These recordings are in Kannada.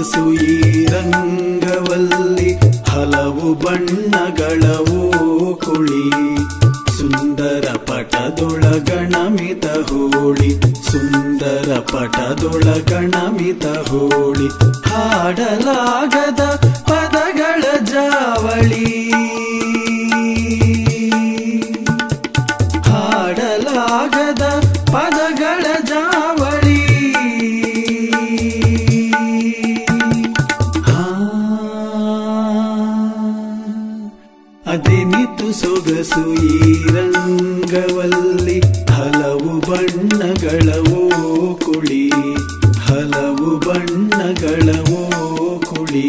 ಸೊಗಸು ಈ ರಂಗವಲ್ಲಿ ಹಲವು ಬಣ್ಣಗಳವೋ ಕುಳಿ ಸುಂದರ ಪಟದೊಳಗಣಮಿತ ಹೋಳಿ ಸುಂದರ ಪಟದೊಳಗಣಮಿತ ಹೋಳಿ ಹಾಡಲಾಗದ ಪದಗಳ ಜಾವಳಿ ಹಾಡಲಾಗದ ಪದಗಳ ಜಾವಳಿ ಆ, ಅದಿನಿತು ಸೊಗಸು ಈ ರಂಗವಲ್ಲಿ ಹಲವು ಬಣ್ಣಗಳವೋ ಕುಳಿ ಹಲವು ಬಣ್ಣಗಳವೋ ಕುಳಿ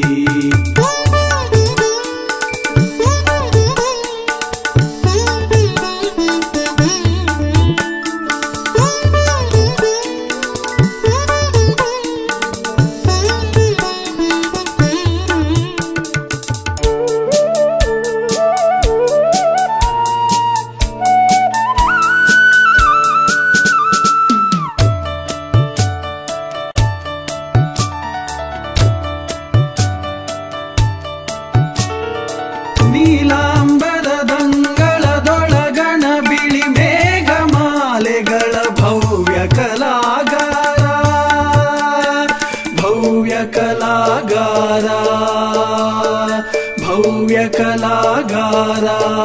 ನೀಲಾಂಬರದಂಗಳದೊಳಗಣ ಬಿಳಿ ಮೇಘಮಾಲೆಗಳ ಭವ್ಯ ಕಲಾಗಾರ ಭವ್ಯ ಕಲಾಗಾರ ಭವ್ಯ ಕಲಾಗಾರ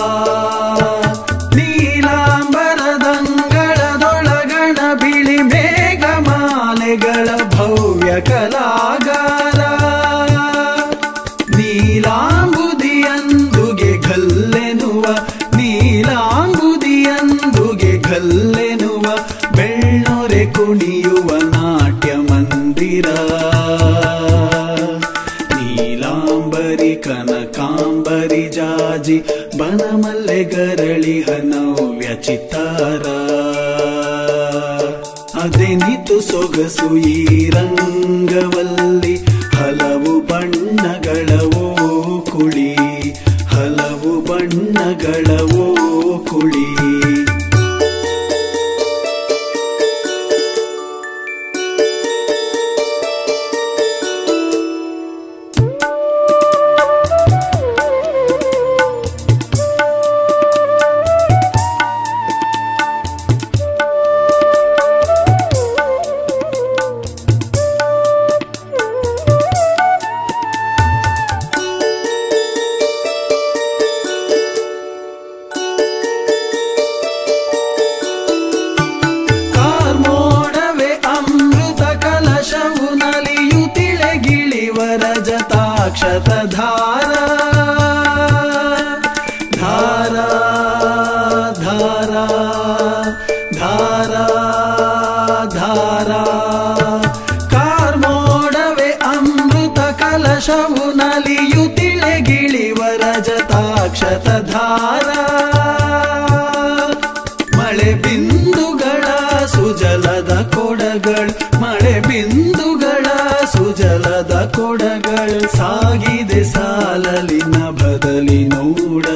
ನೀಲಾಂಬರದಂಗಳದೊಳಗಣ ಬಿಳಿ ಮೇಘಮಾಲೆಗಳ ಭವ್ಯ ಕಲಾಗಾರ ನೀಲಾಂಬುದಿಯಂದುಗೆ ಗಲ್ಲೆನುವ ನೀಲಾಂಬುದಿಯಂದುಗೆ ಗಲ್ಲೆನುವ ಬೆಳ್ಳೊರೆ ಕುಣಿಯುವ ನಾಟ್ಯ ಮಂದಿರ ನೀಲಾಂಬರಿ ಕನಕಾಂಬರಿ ಜಾಜಿ ಬನಮಲ್ಲೆ ಗರಳಿ ಹನವ್ಯ ಚಿತ್ತಾರ ಅದೆನಿತು ಸೊಗಸು ಈ ರಂಗವಲ್ಲಿ ಹಲವು ಬಣ್ಣಗಳವೋ ಕುಳಿ ಹಲವು ಬಣ್ಣಗಳವೋ ಕುಳಿ ಕಾರ್ಮೋಡವೆ ಅಮೃತ ಕಲಶವು ನಲಿಯುತ್ತಿಳೆ ಗಿಳಿವ ರಜತಾಕ್ಷತ ಧಾರ ಧಾರ ಧಾರ ಧಾರ ಧಾರ ಕಾರ್ಮೋಡವೆ ಅಮೃತ ಕಲಶವು ನಲಿಯುತ್ತಿಳೆ ಗಿಳಿವ ರಜತಾಕ್ಷತ ಧಾರ ಮಳೆ ಬಿಂದುಗಳ ಸುಜಲದ ಕೊಡಗಳು ಮಳೆ ಬಿಂದುಗಳ ಸುಜಲದ ಕೊಡಗಳು ಸಾಗಿದೆ ಸಾಲಲಿನ ಬದಲಿ ನೋಡ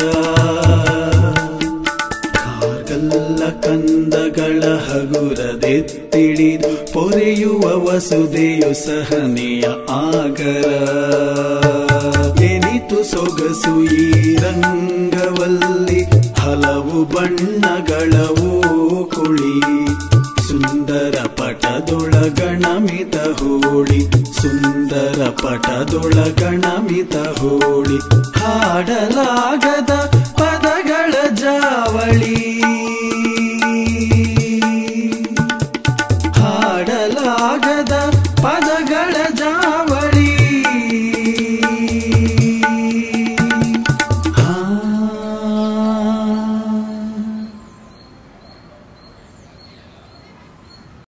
ಕಾಗಲ್ಲ ಕಂದಗಳ ಹಗುರದೆತ್ತಿಳಿದು ಪೊರೆಯುವ ವಸುದೆಯು ಸಹನೆಯ ಆಗರ ಎನಿತು ಸೊಗಸು ಈ ರಂಗವಲ್ಲಿ ಹಲವು ಬಣ್ಣಗಳವೋ ಕುಳಿ ಸುಂದರ ಪಟದೊಳಗಣಮಿತ ಹೋಳಿ ಸುಂದರ ಪಟದೊಳಗಣಮಿತ ಹೋಳಿ ಹಾಡಲಾಗದ